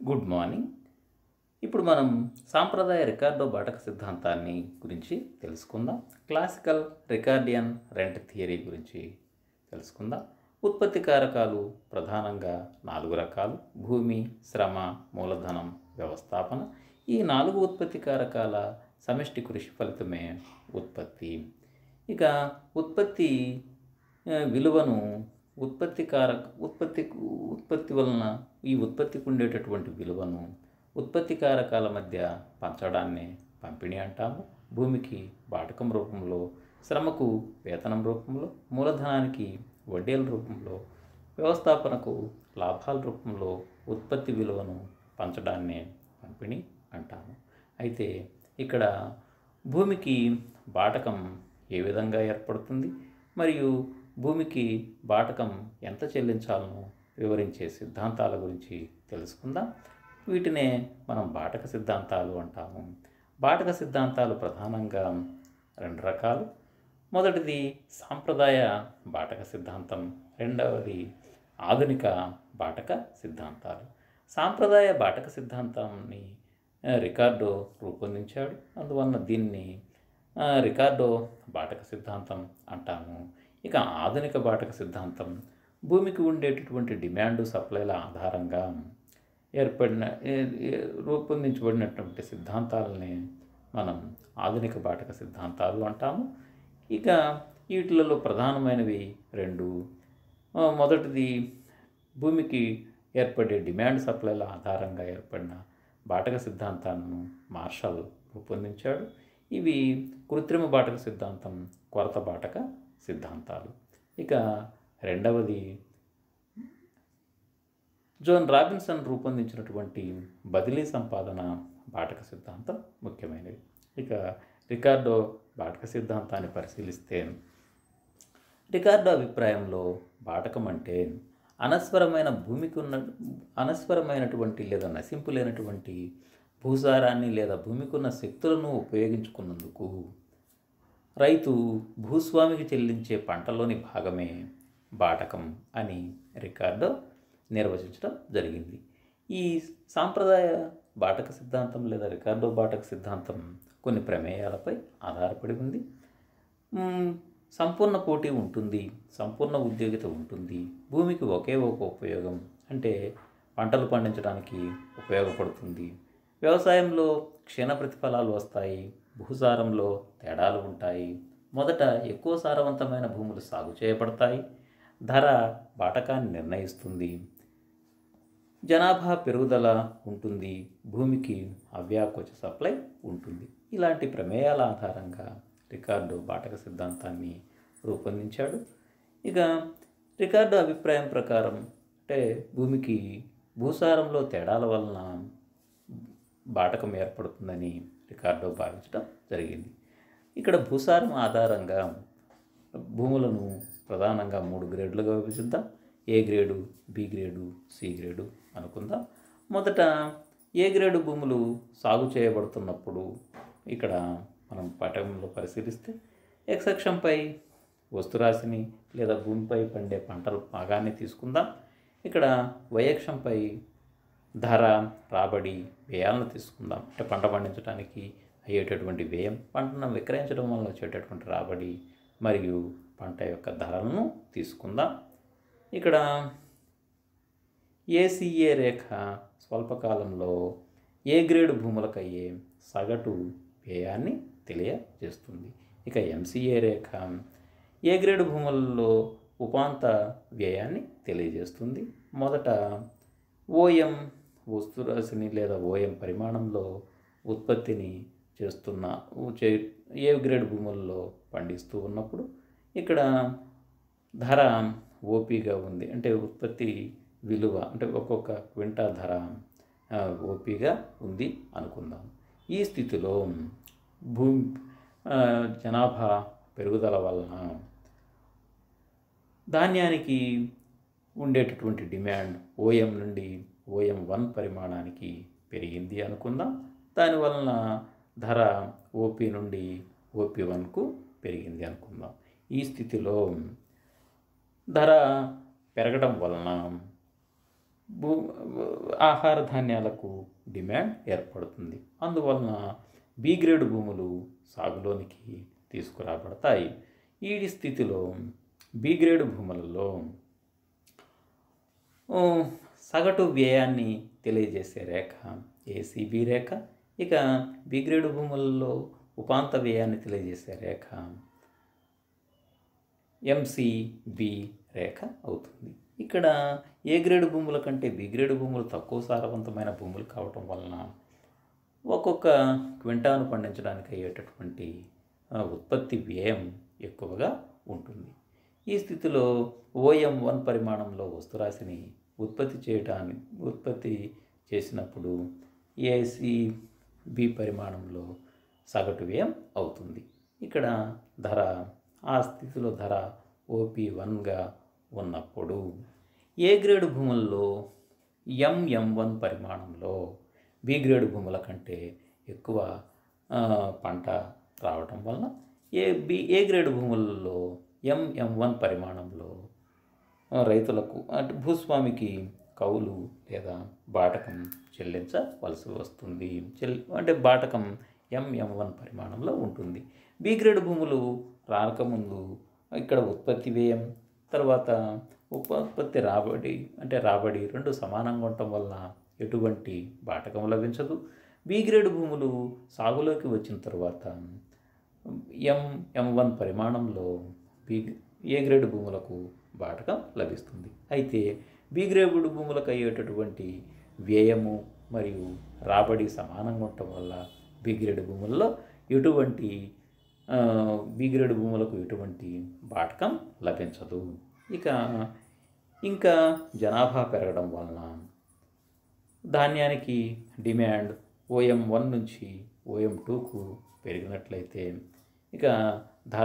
good morning ఇప్పుడు మనం సాంప్రదాయ రికార్డో బాటక సిద్ధాంతాన్ని గురించి తెలుసుకుందాం క్లాసికల్ రికార్డియన్ రెంట్ థియరీ గురించి తెలుసుకుందాం ఉత్పత్తి కారకాలు ప్రధానంగా నాలుగు రకాలు భూమి శ్రమ మూలధనం వ్యవస్థాపన ఈ నాలుగు ఉత్పత్తి కారకాల సమిష్టి కృషి ఫలితమే ఉత్పత్తి ఇక ఉత్పత్తి ఆ, విలువను ఉత్పత్తి కారక ఉత్పత్తి ఉత్పత్తి వలన ఈ ఉత్పత్తికి ఉండేటటువంటి విలువను ఉత్పత్తి కారకాల మధ్య పంచడాన్ని పంపిణీ అంటాము భూమికి బాటకం రూపంలో శ్రమకు వేతనం రూపంలో మూలధనానికి వడ్డీల రూపంలో వ్యవస్థాపనకు లాభాల రూపంలో ఉత్పత్తి విలువను పంచడాన్ని పంపిణీ అంటాము అయితే ఇక్కడ భూమికి బాటకం ఏ విధంగా ఏర్పడుతుంది మరియు భూమికి బాటకం ఎంత చెల్లించాలనో వివరించే సిద్ధాంతాల గురించి తెలుసుకుందాం వీటినే మనం బాటక సిద్ధాంతాలు అంటాము బాటక సిద్ధాంతాలు ప్రధానంగా రెండు రకాలు మొదటిది సాంప్రదాయ బాటక సిద్ధాంతం రెండవది ఆధునిక బాటక సిద్ధాంతాలు సాంప్రదాయ బాటక సిద్ధాంతాన్ని ఆ, రికార్డో రూపొందించాడు అందువలన దీన్ని ఆ, రికార్డో బాటక సిద్ధాంతం అంటాము ఇక ఆధునిక బాటక సిద్ధాంతం భూమికి ఉండేటటువంటి డిమాండ్ సప్లైల ఆధారంగా ఏర్పడిన ఏ- ఏ- రూపొందించబడినటువంటి సిద్ధాంతాలని మనం ఆధునిక బాటక సిద్ధాంతాలు అంటాము ఇక వీటిలలో ప్రధానమైనవి రెండు ఆ, మొదటిది భూమికి ఏర్పడే డిమాండ్ సప్లైల ఆధారంగా ఏర్పడిన బాటక సిద్ధాంతాలను మార్షల్ రూపొందించాడు ఇవి కృత్రిమ బాటక సిద్ధాంతం కొరత బాటక సిద్ధాంతాలు ఇక రెండవది జోన్ రాబిన్సన్ రూపొందించినటువంటి బదిలీ సంపాదన బాటక సిద్ధాంతం ముఖ్యమైనవి ఇక రికార్డో బాటక సిద్ధాంతాన్ని పరిశీలిస్తే రికార్డో అభిప్రాయంలో బాటకం అంటే అనస్వరమైన భూమికి ఉన్న అనస్వరమైనటువంటి లేదా నశింపు లేనటువంటి భూసారాన్ని లేదా భూమికి ఉన్న శక్తులను ఉపయోగించుకున్నందుకు రైతు భూస్వామికి చెల్లించే పంటలోని భాగమే బాటకం అని రికార్డో నిర్వచించడం జరిగింది ఈ సాంప్రదాయ బాటక సిద్ధాంతం లేదా రికార్డో బాటక సిద్ధాంతం కొన్ని ప్రమేయాలపై ఆధారపడి ఉంది మ్మ్, సంపూర్ణ పోటీ ఉంటుంది సంపూర్ణ ఉద్యోగిత ఉంటుంది భూమికి ఒకే ఒక ఉపయోగం అంటే పంటలు పండించడానికి ఉపయోగపడుతుంది వ్యవసాయంలో క్షీణ ప్రతిఫలాలు వస్తాయి భూసారంలో తేడాలు ఉంటాయి మొదట ఎక్కువ సారవంతమైన భూములు సాగు చేయబడతాయి ధర బాటకాన్ని నిర్ణయిస్తుంది జనాభా పెరుగుదల ఉంటుంది భూమికి అవ్యాకోచ సప్లై ఉంటుంది ఇలాంటి ప్రమేయాల ఆధారంగా రికార్డు బాటక సిద్ధాంతాన్ని రూపొందించాడు ఇక రికార్డు అభిప్రాయం ప్రకారం అంటే భూమికి భూసారంలో తేడాల వలన బాటకం ఏర్పడుతుందని రికార్డో భావించడం జరిగింది ఇక్కడ భూసారం ఆధారంగా భూములను ప్రధానంగా మూడు గ్రేడ్లుగా విభజిద్దాం A grade B grade C grade అనుకుందాం మొదట ఏ గ్రేడు భూములు సాగు చేయబడుతున్నప్పుడు ఇక్కడ మనం పటంలో పరిశీలిస్తే ఎక్స్ అక్షంపై వస్తురాశిని లేదా భూమిపై పండే పంటల భాగాన్ని తీసుకుందాం ఇక్కడ వై అక్షంపై ధర రాబడి వ్యయాలను తీసుకుందాం అంటే పంట పండించడానికి అయ్యేటటువంటి వ్యయం పంటను విక్రయించడం వల్ల వచ్చేటటువంటి రాబడి మరియు పంట యొక్క ధరలను తీసుకుందాం ఇక్కడ ఏసీఏ రేఖ స్వల్పకాలంలో ఏ గ్రేడు భూములకు అయ్యే సగటు వ్యయాన్ని తెలియజేస్తుంది ఇక ఎంసీఏ రేఖ ఏ గ్రేడు భూములలో ఉపాంత వ్యయాన్ని తెలియజేస్తుంది మొదట ఓఎం వస్తురాశిని లేదా ఓఎం పరిమాణంలో ఉత్పత్తిని చేస్తున్న చే ఏ గ్రేడ్ భూముల్లో పండిస్తూ ఉన్నప్పుడు ఇక్కడ ధర ఓపీగా ఉంది అంటే ఉత్పత్తి విలువ అంటే ఒక్కొక్క క్వింటా ధర ఆ, ఓపీగా ఉంది అనుకుందాం ఈ స్థితిలో భూమి ఆ, జనాభా పెరుగుదల వలన ధాన్యానికి ఉండేటటువంటి డిమాండ్ ఓఎం నుండి ఓఎం వన్ పరిమాణానికి పెరిగింది అనుకుందాం దానివలన ధర ఓపీ నుండి ఓపీ వన్కు పెరిగింది అనుకుందాం ఈ స్థితిలో ధర పెరగడం వలన భూ ఆహార ధాన్యాలకు డిమాండ్ ఏర్పడుతుంది అందువలన బి గ్రేడ్ భూములు సాగులోనికి తీసుకురాబడతాయి ఈ స్థితిలో బి గ్రేడ్ భూములలో ఓ, సగటు వ్యయాన్ని తెలియజేసే రేఖ ఏసీబీ రేఖ ఇక బి గ్రేడ్ భూములలో ఉపాంత వ్యయాన్ని తెలియజేసే రేఖ ఎంసీబి రేఖ అవుతుంది ఇక్కడ ఏ గ్రేడ్ భూముల కంటే బి గ్రేడ్ భూములు తక్కువ సారవంతమైన భూములు కావటం వలన ఒక్కొక్క క్వింటాను పండించడానికి అయ్యేటటువంటి ఆ, ఉత్పత్తి వ్యయం ఎక్కువగా ఉంటుంది ఈ స్థితిలో ఓఎం వన్ పరిమాణంలో వస్తురాశిని ఉత్పత్తి చేయటానికి ఉత్పత్తి చేసినప్పుడు ఏసీ బి పరిమాణంలో సగటు వ్యయం అవుతుంది ఇక్కడ ధర ఆ స్థితిలో ధర ఓపి వన్గా ఉన్నప్పుడు ఏ గ్రేడ్ భూముల్లో ఎంఎం వన్ పరిమాణంలో బి గ్రేడ్ భూముల కంటే ఎక్కువ ఆ, పంట రావటం వలన ఏ బి ఏ గ్రేడ్ భూములలో ఎంఎం వన్ పరిమాణంలో ఆ, రైతులకు అంటే భూస్వామికి కౌలు లేదా బాటకం చెల్లించవలసి వస్తుంది చెల్ అంటే బాటకం ఎంఎం వన్ పరిమాణంలో ఉంటుంది బి గ్రేడ్ భూములు రాకముందు ఇక్కడ ఉత్పత్తి వ్యయం తర్వాత ఉప- ఉత్పత్తి రాబడి అంటే రాబడి రెండు సమానంగా ఉండటం వల్ల ఎటువంటి బాటకం లభించదు బి గ్రేడ్ భూములు సాగులోకి వచ్చిన తర్వాత ఎం ఎం వన్ పరిమాణంలో బి ఏ గ్రేడ్ భూములకు బాటకం లభిస్తుంది అయితే బి గ్రేడ్ భూములకు అయ్యేటటువంటి వ్యయము మరియు రాబడి సమానంగా ఉండటం వల్ల బి గ్రేడ్ భూముల్లో ఎటువంటి ఆ, బి గ్రేడ్ భూములకు ఎటువంటి బాటకం లభించదు ఇక ఇంకా జనాభా పెరగడం వలన ధాన్యానికి డిమాండ్ ఓఎం వన్ నుంచి ఓఎం టూకు పెరిగినట్లయితే ఇక ధర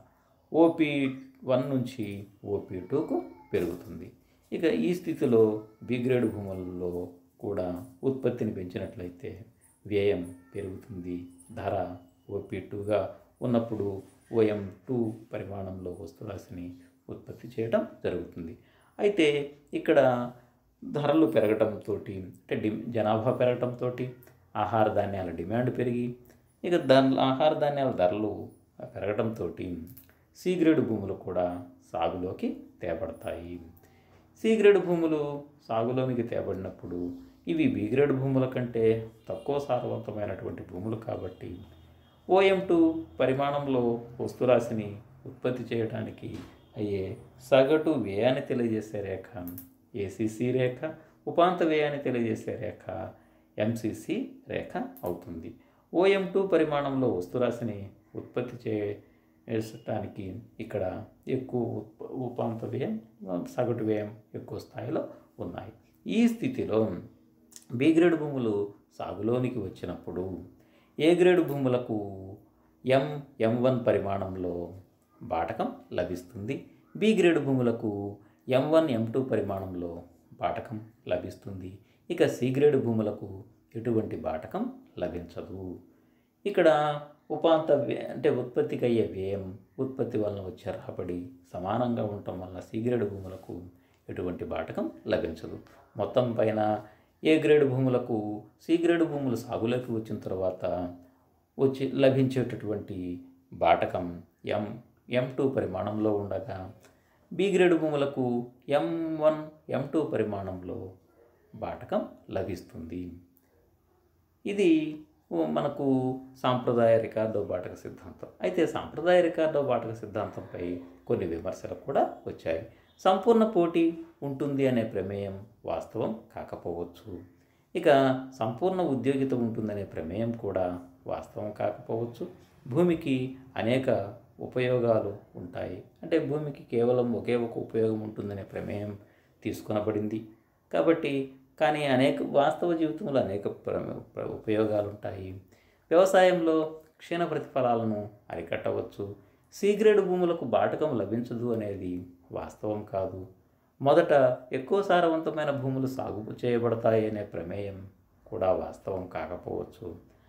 ఓపీ వన్ నుంచి ఓపీ టూకు పెరుగుతుంది ఇక ఈ స్థితిలో బి గ్రేడ్ భూములలో కూడా ఉత్పత్తిని పెంచినట్లయితే వ్యయం పెరుగుతుంది ధర ఓపీ టూగా ఉన్నప్పుడు ఓఎం టూ పరిమాణంలో వస్తురాశిని ఉత్పత్తి చేయడం జరుగుతుంది అయితే ఇక్కడ ధరలు పెరగటంతో అంటే డి జనాభా పెరగటంతో ఆహార ధాన్యాల డిమాండ్ పెరిగి ఇక దాని ఆహార ధాన్యాల ధరలు పెరగటంతో సి గ్రేడ్ భూములు కూడా సాగులోకి తేబడతాయి సి గ్రేడ్ భూములు సాగులోనికి తేబడినప్పుడు ఇవి బి గ్రేడ్ భూముల కంటే తక్కువ సారవంతమైనటువంటి భూములు కాబట్టి ఓఎం టూ పరిమాణంలో వస్తురాశిని ఉత్పత్తి చేయడానికి అయ్యే సగటు వ్యయాన్ని తెలియజేసే రేఖ ఏసీసీ రేఖ ఉపాంత వ్యయాన్ని తెలియజేసే రేఖ ఎంసీసీ రేఖ అవుతుంది ఓఎం టూ పరిమాణంలో వస్తురాశిని ఉత్పత్తి చేయడానికి ఇక్కడ ఎక్కువ ఉప్- ఉపాంత వ్యయం సగటు వ్యయం ఎక్కువ స్థాయిలో ఉన్నాయి ఈ స్థితిలో బి గ్రేడ్ భూములు సాగులోనికి వచ్చినప్పుడు ఏ గ్రేడ్ భూములకు ఎం ఎం వన్ పరిమాణంలో బాటకం లభిస్తుంది బి గ్రేడ్ భూములకు ఎం వన్ ఎం టూ పరిమాణంలో బాటకం లభిస్తుంది ఇక సి గ్రేడ్ భూములకు ఎటువంటి బాటకం లభించదు ఇక్కడ ఉపాంత వ్య- అంటే ఉత్పత్తికి అయ్యే వ్యయం ఉత్పత్తి వలన వచ్చే రాబడి సమానంగా ఉండటం వల్ల సి గ్రేడ్ భూములకు ఎటువంటి బాటకం లభించదు మొత్తం పైన ఏ గ్రేడ్ భూములకు సి గ్రేడ్ భూములు సాగులోకి వచ్చిన తర్వాత వచ్చి లభించేటటువంటి బాటకం ఎం ఎం టూ పరిమాణంలో ఉండగా బి గ్రేడ్ భూములకు ఎం వన్ ఎం టూ పరిమాణంలో బాటకం లభిస్తుంది ఇది మనకు సాంప్రదాయ రికార్డో బాటక సిద్ధాంతం అయితే సాంప్రదాయ రికార్డో బాటక సిద్ధాంతంపై కొన్ని విమర్శలు కూడా వచ్చాయి సంపూర్ణ పోటీ ఉంటుంది అనే ప్రమేయం వాస్తవం కాకపోవచ్చు ఇక సంపూర్ణ ఉద్యోగిత ఉంటుందనే ప్రమేయం కూడా వాస్తవం కాకపోవచ్చు భూమికి అనేక ఉపయోగాలు ఉంటాయి అంటే భూమికి కేవలం ఒకే ఒక ఉపయోగం ఉంటుందనే ప్రమేయం తీసుకొనబడింది కాబట్టి కానీ అనేక వాస్తవ జీవితంలో అనేక ప్ర- ప్ర- ఉపయోగాలు ఉంటాయి వ్యవసాయంలో క్షీణ ప్రతిఫలాలను అరికట్టవచ్చు సి గ్రేడ్ భూములకు బాటకం లభించదు అనేది వాస్తవం కాదు మొదట ఎక్కువ సారవంతమైన భూములు సాగు చేయబడతాయి అనే ప్రమేయం కూడా వాస్తవం కాకపోవచ్చు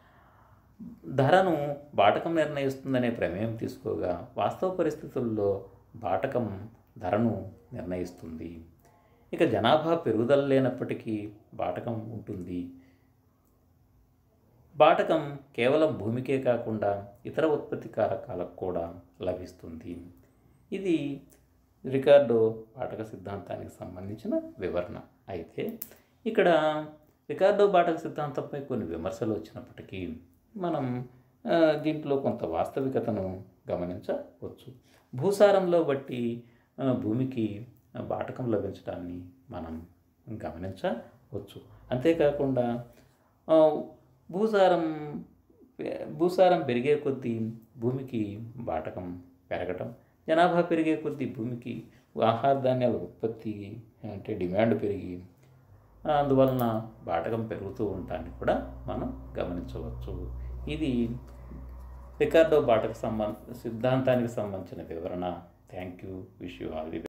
ధరను బాటకం నిర్ణయిస్తుందనే ప్రమేయం తీసుకోగా వాస్తవ పరిస్థితుల్లో బాటకం ధరను నిర్ణయిస్తుంది ఇక జనాభా పెరుగుదల లేనప్పటికీ బాటకం ఉంటుంది బాటకం కేవలం భూమికే కాకుండా ఇతర ఉత్పత్తి కారకాలకు కూడా లభిస్తుంది ఇది రికార్డో బాటక సిద్ధాంతానికి సంబంధించిన వివరణ అయితే ఇక్కడ రికార్డో బాటక సిద్ధాంతంపై కొన్ని విమర్శలు వచ్చినప్పటికీ మనం ఆ, దీంట్లో కొంత వాస్తవికతను గమనించవచ్చు భూసారంలో బట్టి ఆ, భూమికి బాటకం లభించడాన్ని మనం గమనించవచ్చు అంతేకాకుండా ఆ, భూసారం భూసారం పెరిగే కొద్దీ భూమికి బాటకం పెరగటం జనాభా పెరిగే కొద్దీ భూమికి ఆహార ధాన్యాల ఉత్పత్తి అంటే డిమాండ్ పెరిగి అందువలన బాటకం పెరుగుతూ ఉండటాన్ని కూడా మనం గమనించవచ్చు ఇది రికార్డో బాటకు సంబంధ సిద్ధాంతానికి సంబంధించిన వివరణ thank you wish you all the